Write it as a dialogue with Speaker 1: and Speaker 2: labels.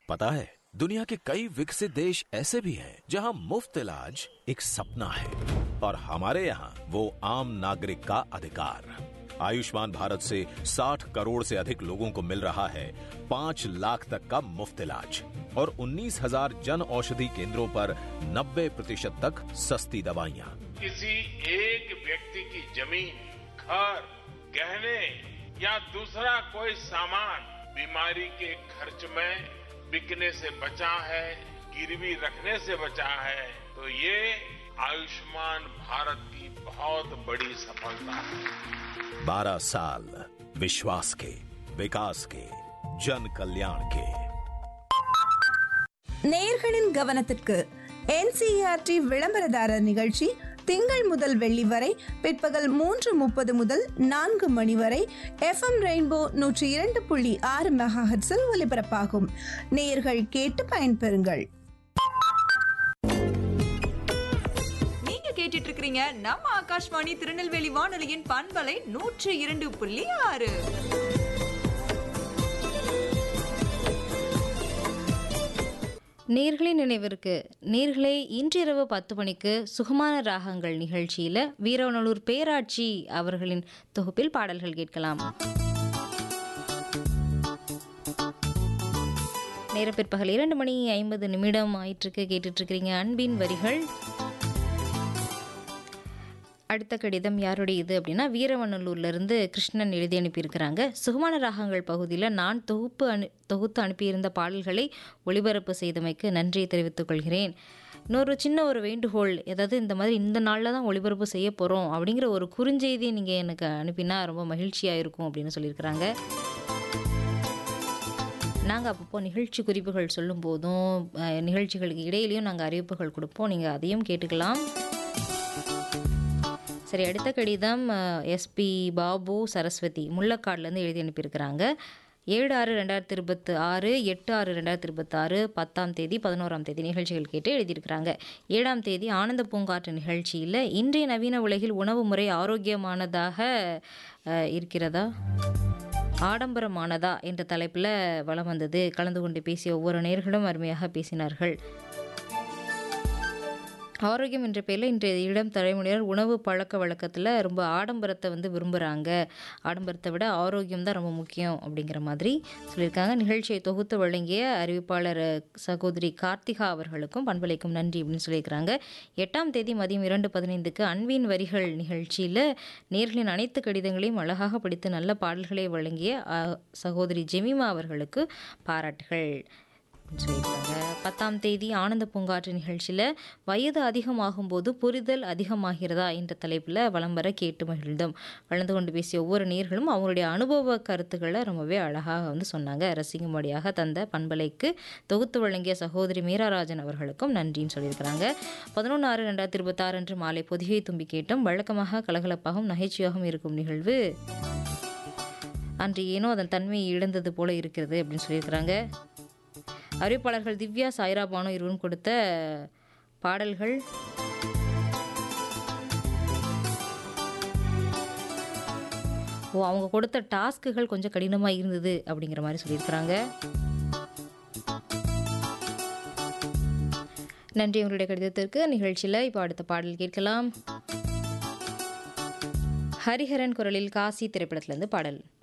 Speaker 1: पता है दुनिया के कई विकसित देश ऐसे भी हैं जहां मुफ्त इलाज एक सपना है और हमारे यहाँ वो आम नागरिक का अधिकार आयुष्मान भारत से 60 करोड़ से अधिक लोगों को मिल रहा है पाँच लाख तक का मुफ्त इलाज और 19,000 जन औषधि केंद्रों पर 90 प्रतिशत तक सस्ती दवाइयाँ
Speaker 2: किसी एक व्यक्ति की जमीन घर गहने या दूसरा कोई सामान बीमारी के खर्च में बिकने से बचा है गिरवी रखने से बचा है तो ये आयुष्मान भारत की बहुत बड़ी सफलता है
Speaker 1: बारह साल विश्वास के विकास के जन कल्याण के
Speaker 3: நேயர்களின் கவனத்திற்கு என்சிஆர்டி விளம்பரதாரர் நிகழ்ச்சி திங்கள் முதல் வெள்ளி வரை பிற்பகல் மூன்று முப்பது முதல் நான்கு மணி வரை எஃப்எம் ரெயின்போ நூற்றி இரண்டு புள்ளி ஆறு மெகாஹெட்ஸில் ஒலிபரப்பாகும் நேயர்கள் கேட்டு பயன்பெறுங்கள்
Speaker 4: நீங்க கேட்டுட்டு இருக்கிறீங்க நம்ம ஆகாஷ்வாணி திருநெல்வேலி வானொலியின் பண்பலை நூற்று இரண்டு புள்ளி ஆறு
Speaker 5: நேர்களின் நினைவிற்கு நேர்களே இன்றிரவு பத்து மணிக்கு சுகமான ராகங்கள் நிகழ்ச்சியில் வீரவனலூர் பேராட்சி அவர்களின் தொகுப்பில் பாடல்கள் கேட்கலாம் நேர பிற்பகல் இரண்டு மணி ஐம்பது நிமிடம் ஆயிற்றுக்கு கேட்டுட்டு இருக்கிறீங்க அன்பின் வரிகள் அடுத்த கடிதம் யாருடைய இது அப்படின்னா வீரவநல்லூர்லேருந்து கிருஷ்ணன் எழுதி அனுப்பியிருக்கிறாங்க சுகமான ராகங்கள் பகுதியில் நான் தொகுப்பு அனு தொகுத்து அனுப்பியிருந்த பாடல்களை ஒளிபரப்பு செய்தமைக்கு நன்றியை தெரிவித்துக் கொள்கிறேன் இன்னொரு சின்ன ஒரு வேண்டுகோள் ஏதாவது இந்த மாதிரி இந்த நாளில் தான் ஒளிபரப்பு செய்ய போகிறோம் அப்படிங்கிற ஒரு குறுஞ்செய்தியை நீங்கள் எனக்கு அனுப்பினா ரொம்ப மகிழ்ச்சியாக இருக்கும் அப்படின்னு சொல்லியிருக்கிறாங்க நாங்கள் அப்பப்போ நிகழ்ச்சி குறிப்புகள் சொல்லும் போதும் அஹ், நிகழ்ச்சிகளுக்கு இடையிலையும் நாங்கள் அறிவிப்புகள் கொடுப்போம் நீங்கள் அதையும் கேட்டுக்கலாம் சரி அடுத்த கடிதம் எஸ்பி பாபு சரஸ்வதி முள்ளக்காடுலேருந்து எழுதி அனுப்பியிருக்கிறாங்க ஏழு ஆறு ரெண்டாயிரத்தி இருபத்தி ஆறு எட்டு ஆறு ரெண்டாயிரத்தி இருபத்தாறு பத்தாம் தேதி பதினோராம் தேதி நிகழ்ச்சிகள் கேட்டு எழுதியிருக்கிறாங்க ஏழாம் தேதி ஆனந்த பூங்காற்று நிகழ்ச்சியில் இன்றைய நவீன உலகில் உணவு முறை ஆரோக்கியமானதாக அஹ், இருக்கிறதா ஆடம்பரமானதா என்ற தலைப்பில் வலம் வந்தது கலந்து கொண்டு பேசிய ஒவ்வொரு நேர்களும் அருமையாக பேசினார்கள் ஆரோக்கியம் என்ற பேரில் இன்றைய இளம் தலைமுறையினர் உணவு பழக்க வழக்கத்தில் ரொம்ப ஆடம்பரத்தை வந்து விரும்புகிறாங்க ஆடம்பரத்தை விட ஆரோக்கியம் தான் ரொம்ப முக்கியம் அப்படிங்கிற மாதிரி சொல்லியிருக்காங்க நிகழ்ச்சியை தொகுத்து வழங்கிய அறிவிப்பாளர் சகோதரி கார்த்திகா அவர்களுக்கும் பண்பலைக்கும் நன்றி அப்படின்னு சொல்லியிருக்கிறாங்க எட்டாம் தேதி மதியம் இரண்டு பதினைந்துக்கு அன்பின் வரிகள் நிகழ்ச்சியில் நேர்களின் அனைத்து கடிதங்களையும் அழகாக படித்து நல்ல பாடல்களை வழங்கிய அ, சகோதரி ஜெமிமா அவர்களுக்கு பாராட்டுகள் சொல்லியிருக்காங்க பத்தாம் தேதி ஆனந்த பூங்காற்று நிகழ்ச்சியில் வயது அதிகமாகும் போது புரிதல் அதிகமாகிறதா என்ற தலைப்பில் வலம் வர கேட்டு மகிழ்ந்தோம் கலந்து கொண்டு பேசிய ஒவ்வொரு நேர்களும் அவங்களுடைய அனுபவ கருத்துக்களை ரொம்பவே அழகாக வந்து சொன்னாங்க ரசிக்கும்படியாக தந்த பண்பலைக்கு தொகுத்து வழங்கிய சகோதரி மீராராஜன் அவர்களுக்கும் நன்றின்னு சொல்லியிருக்கிறாங்க பதினொன்று ஆறு ரெண்டாயிரத்தி இருபத்தாறு அன்று மாலை பொதிகை தும்பி கேட்டும் வழக்கமாக கலகலப்பாகவும் நகைச்சுவையாகவும் இருக்கும் நிகழ்வு அன்று ஏனோ அதன் தன்மையை இழந்தது போல இருக்கிறது அப்படின்னு சொல்லியிருக்கிறாங்க அறிவிப்பாளர்கள் திவ்யா சாய்ரா பானு இருவரும் கொடுத்த பாடல்கள் ஓ அவங்க கொடுத்த டாஸ்க்குகள் கொஞ்சம் கடினமாக இருந்தது அப்படிங்கிற மாதிரி சொல்லியிருக்கிறாங்க நன்றி உங்களுடைய கடிதத்திற்கு நிகழ்ச்சியில் இப்போ அடுத்த பாடல் கேட்கலாம் ஹரிஹரன் குரலில் காசி திரைப்படத்திலிருந்து பாடல்